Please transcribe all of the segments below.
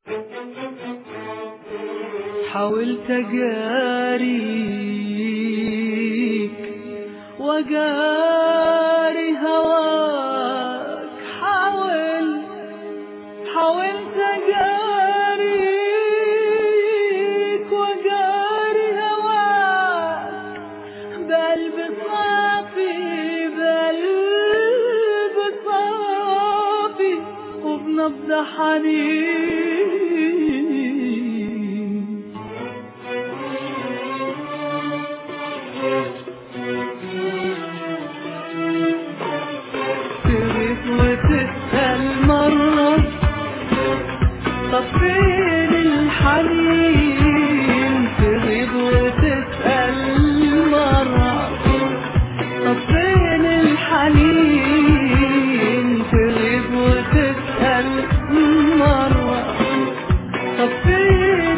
حاولت أجاريك وجاري هواك حاول حاولت أجاريك وجاري هواك بقلب صافي بقلب صافي وبنبض حنين تغيب وتسأل مرة طب فين الحنين تغيب وتسأل مرة طب فين الحنين تغيب وتسأل مرة طب فين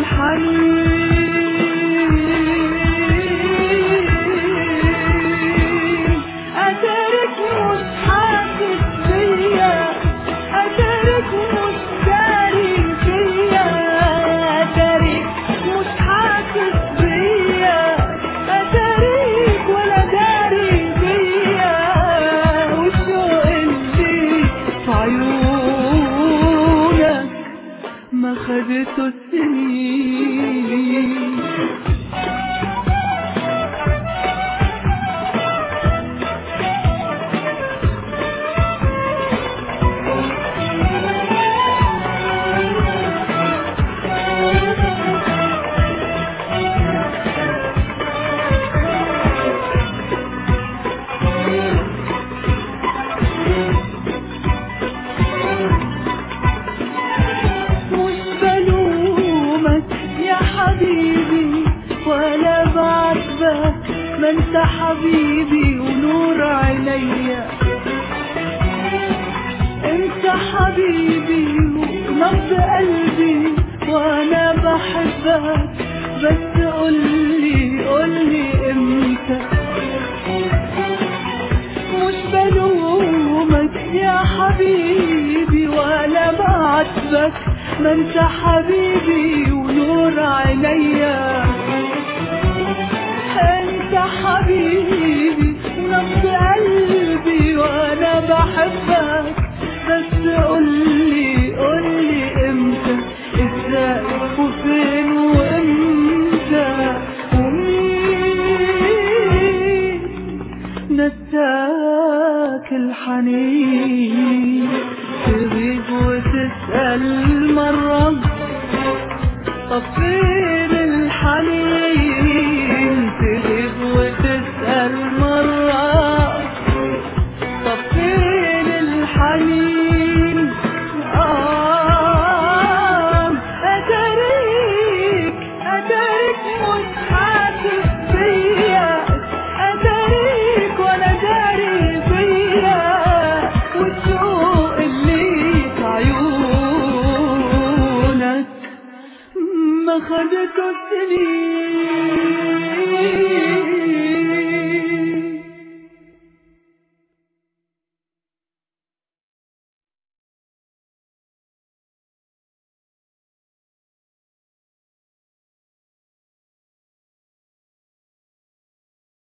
الحنين أتارك مش حاسس بيا أتارك مش داري فيا أتارك مش حاسس بيا أتارك ولا داري فيا والشوق اللي في عيونك ما خدته السنين مش بلومك يا حبيبي ولا بعاتبك ما انت حبيبي ونور عينيا انت حبيبي ونبض قلبي وانا بحبك بس قولي قولي امتى مش بلومك يا حبيبي ولا بعاتبك ما انت حبيبي ونور عينيا انت حبيبي ونبض قلبي وانا بحبك بس قولي قولي امتى ازاي وفين وامتى ومين نساك الحنين تغيب وتسأل مرة طب فين الحنين تغيب وتسأل مرة طب فين الحنين آه أتاريك أتاريك مش حاسس بيا أتاريك ولا داري فيا والشوق اللي في عيونك ما خدته السنين